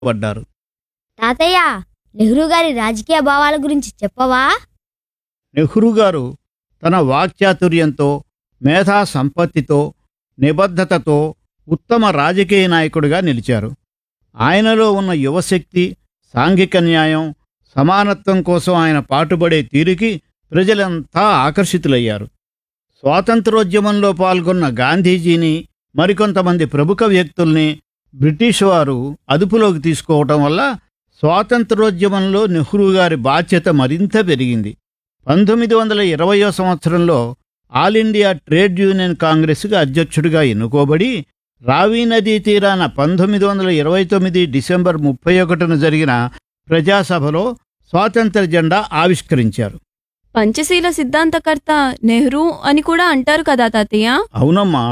పడ్డారు తాతయ్య నెహ్రూ గారి రాజకీయ భావాల గురించి చెప్పవా నెహ్రూ గారు తన వాక్చాతుర్యంతో మేధా సంపత్తితో నిబద్ధతతో ఉత్తమ రాజకీయ నాయకుడిగా నిలిచారు ఆయనలో ఉన్న యువశక్తి సాంఘిక న్యాయం సమానత్వం కోసం ఆయన పాటుపడే తీరుకి ప్రజలంతా ఆకర్షితులయ్యారు స్వాతంత్రోద్యమంలో పాల్గొన్న గాంధీజీని మరికొంతమంది ప్రముఖ వ్యక్తుల్ని బ్రిటిష్ వారు అదుపులోకి తీసుకోవటం వల్ల స్వాతంత్రోద్యమంలో నెహ్రూ గారి బాధ్యత మరింత పెరిగింది పంతొమ్మిది వందల ఇరవయో సంవత్సరంలో ఆల్ ఇండియా ట్రేడ్ యూనియన్ కాంగ్రెస్గా అధ్యక్షుడిగా ఎన్నుకోబడి రావి నదీ తీరాన పంతొమ్మిది వందల ఇరవై తొమ్మిది డిసెంబర్ ముప్పై ఒకటిన జరిగిన ప్రజాసభలో స్వాతంత్ర జెండా ఆవిష్కరించారు పంచశీల సిద్ధాంతకర్త నెహ్రూ అని కూడా అంటారు కదా తాతయ్య అవునమ్మా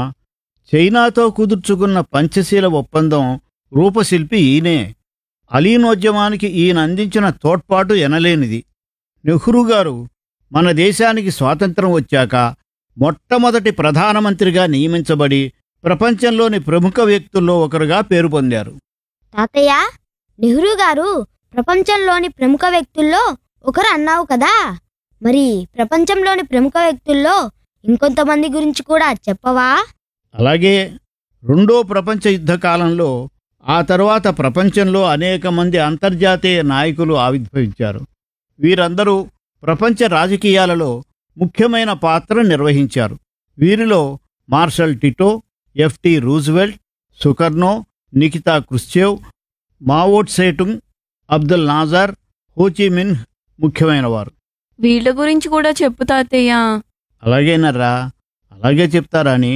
చైనాతో కుదుర్చుకున్న పంచశీల ఒప్పందం రూపశిల్పి ఈయనే అలీనోద్యమానికి ఈయన అందించిన తోడ్పాటు ఎనలేనిది నెహ్రూ గారు మన దేశానికి స్వాతంత్రం వచ్చాక మొట్టమొదటి ప్రధానమంత్రిగా నియమించబడి ప్రపంచంలోని ప్రముఖ వ్యక్తుల్లో ఒకరుగా పేరు పొందారు తాతయ్య నెహ్రూ గారు ప్రపంచంలోని ప్రముఖ వ్యక్తుల్లో ఒకరు అన్నావు కదా మరి ప్రపంచంలోని ప్రముఖ వ్యక్తుల్లో ఇంకొంతమంది గురించి కూడా చెప్పవా అలాగే రెండో ప్రపంచ యుద్ధ కాలంలో ఆ తరువాత ప్రపంచంలో అనేక మంది అంతర్జాతీయ నాయకులు ఆవిర్భవించారు వీరందరూ ప్రపంచ రాజకీయాలలో ముఖ్యమైన పాత్ర నిర్వహించారు వీరిలో Marshal Tito FT Roosevelt Sukarno Nikita Khrushchev Mao Tsetung Abdul Nasser Ho Chi Minh ముఖ్యమైనవారు వీళ్ళ గురించి కూడా చెప్పు తాతయ్య అలాగేనర్రా అలాగే చెప్తారని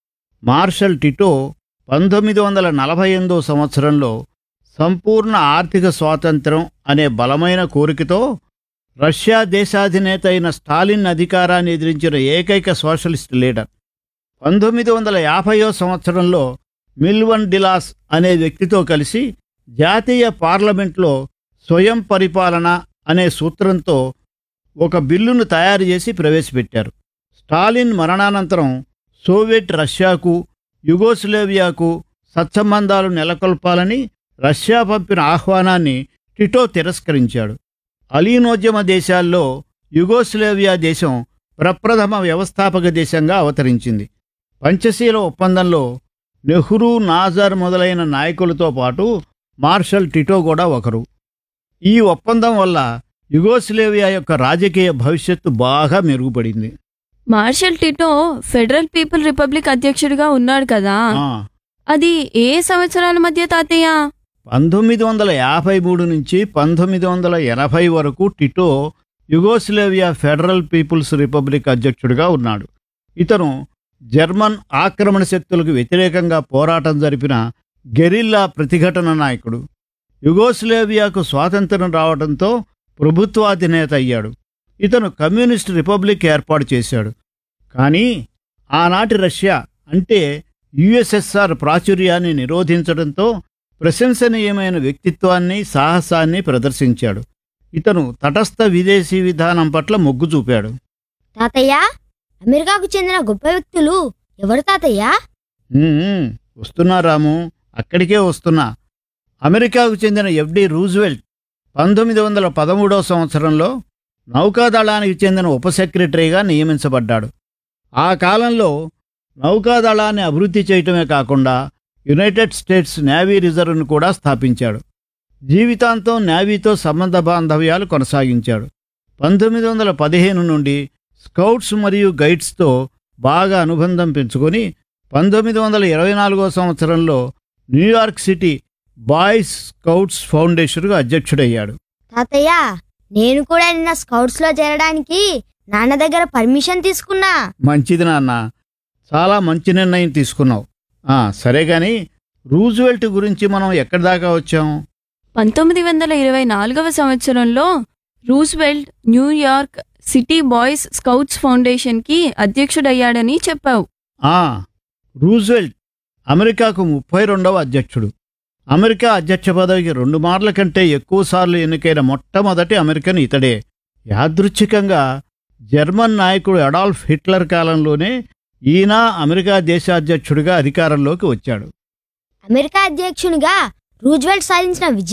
మార్షల్ టిటో పంతొమ్మిది వందల నలభై ఎనిమిదో సంవత్సరంలో సంపూర్ణ ఆర్థిక స్వాతంత్రం అనే బలమైన కోరికతో రష్యా దేశాధినేత అయిన స్టాలిన్ అధికారాన్ని ఎదిరించిన ఏకైక సోషలిస్ట్ లీడర్ పంతొమ్మిది వందల యాభైయో సంవత్సరంలో మిల్వన్ డిలాస్ అనే వ్యక్తితో కలిసి జాతీయ పార్లమెంట్లో స్వయం పరిపాలన అనే సూత్రంతో ఒక బిల్లును తయారు చేసి ప్రవేశపెట్టారు స్టాలిన్ మరణానంతరం సోవియట్ రష్యాకు యుగోస్లేవియాకు సత్సంబంధాలు నెలకొల్పాలని రష్యా పంపిన ఆహ్వానాన్ని టిటో తిరస్కరించాడు అలీనోద్యమ దేశాల్లో యుగోస్లేవియా దేశం ప్రప్రథమ వ్యవస్థాపక దేశంగా అవతరించింది పంచశీల ఒప్పందంలో నెహ్రూ నాజర్ మొదలైన నాయకులతో పాటు మార్షల్ టిటో కూడా ఒకరు ఈ ఒప్పందం వల్ల యుగోస్లేవియా యొక్క రాజకీయ భవిష్యత్తు బాగా మెరుగుపడింది Marshal Tito federal people republic అధ్యక్షుడిగా ఉన్నాడు కదా ఆ, అది ఏ సంవత్సరాల మధ్య తాతయ్య పంతొమ్మిది వందల యాభై మూడు నుంచి పంతొమ్మిది వందల ఎనభై వరకు Tito Yugoslavia federal people's republic అధ్యక్షుడిగా ఉన్నాడు ఇతను జర్మన్ ఆక్రమణ శక్తులకు వ్యతిరేకంగా పోరాటం జరిపిన గెరిల్లా ప్రతిఘటన నాయకుడు యుగోస్లేవియాకు స్వాతంత్రం రావడంతో ప్రభుత్వాధినేత అయ్యాడు ఇతను కమ్యూనిస్ట్ రిపబ్లిక్ ఏర్పాటు చేశాడు కానీ ఆనాటి రష్యా అంటే యుఎస్ఎస్ఆర్ ప్రాచుర్యాన్ని నిరోధించడంతో ప్రశంసనీయమైన వ్యక్తిత్వాన్ని సాహసాన్ని ప్రదర్శించాడు ఇతను తటస్థ విదేశీ విధానం పట్ల మొగ్గు చూపాడు తాతయ్య అమెరికాకు చెందిన గొప్ప వ్యక్తులు ఎవరు తాతయ్య "ఉమ్, వస్తున్నా రాము అక్కడికే వస్తున్నా అమెరికాకు చెందిన ఎఫ్డి రూజ్వెల్ట్ పంతొమ్మిది వందల పదమూడవ సంవత్సరంలో నౌకాదళానికి చెందిన ఉప సెక్రటరీగా నియమించబడ్డాడు ఆ కాలంలో నౌకాదళాన్ని అభివృద్ధి చేయటమే కాకుండా యునైటెడ్ స్టేట్స్ నేవీ రిజర్వ్ను కూడా స్థాపించాడు జీవితాంతం నేవీతో సంబంధ బాంధవ్యాలు కొనసాగించాడు పంతొమ్మిది వందల పదిహేను నుండి స్కౌట్స్ మరియు గైడ్స్తో బాగా అనుబంధం పెంచుకొని పంతొమ్మిది వందల ఇరవై నాలుగో సంవత్సరంలో న్యూయార్క్ సిటీ బాయ్స్ స్కౌట్స్ ఫౌండేషన్కు అధ్యక్షుడయ్యాడు తాతయ్య నేను కూడా నిన్న స్కౌట్స్ లో చేరడానికి నాన్న దగ్గర పర్మిషన్ తీసుకున్నా మంచిది నాన్న చాలా మంచి నిర్ణయం తీసుకున్నావు ఆ, సరే గాని రూజ్వెల్ట్ గురించి మనం ఎక్కడి దాకా వచ్చాం పంతొమ్మిది వందల ఇరవై నాలుగవ సంవత్సరంలో Roosevelt New York city boys scouts foundation కి అధ్యక్షుడయ్యాడని చెప్పావు ఆ రూజ్వెల్ట్ అమెరికాకు ముప్పై రెండవ అధ్యక్షుడు అమెరికా అధ్యక్ష పదవికి రెండు మార్ల కంటే ఎక్కువసార్లు ఎన్నికైన మొట్టమొదటి అమెరికన్ ఇతడే యాదృచ్ఛికంగా జర్మన్ నాయకుడు అడాల్ఫ్ హిట్లర్ కాలంలోనే ఈయన అమెరికా దేశాధ్యక్షుడిగా అధికారంలోకి వచ్చాడు అమెరికా అధ్యక్షునిగా రూజ్వెల్ట్ సాధించిన విజయం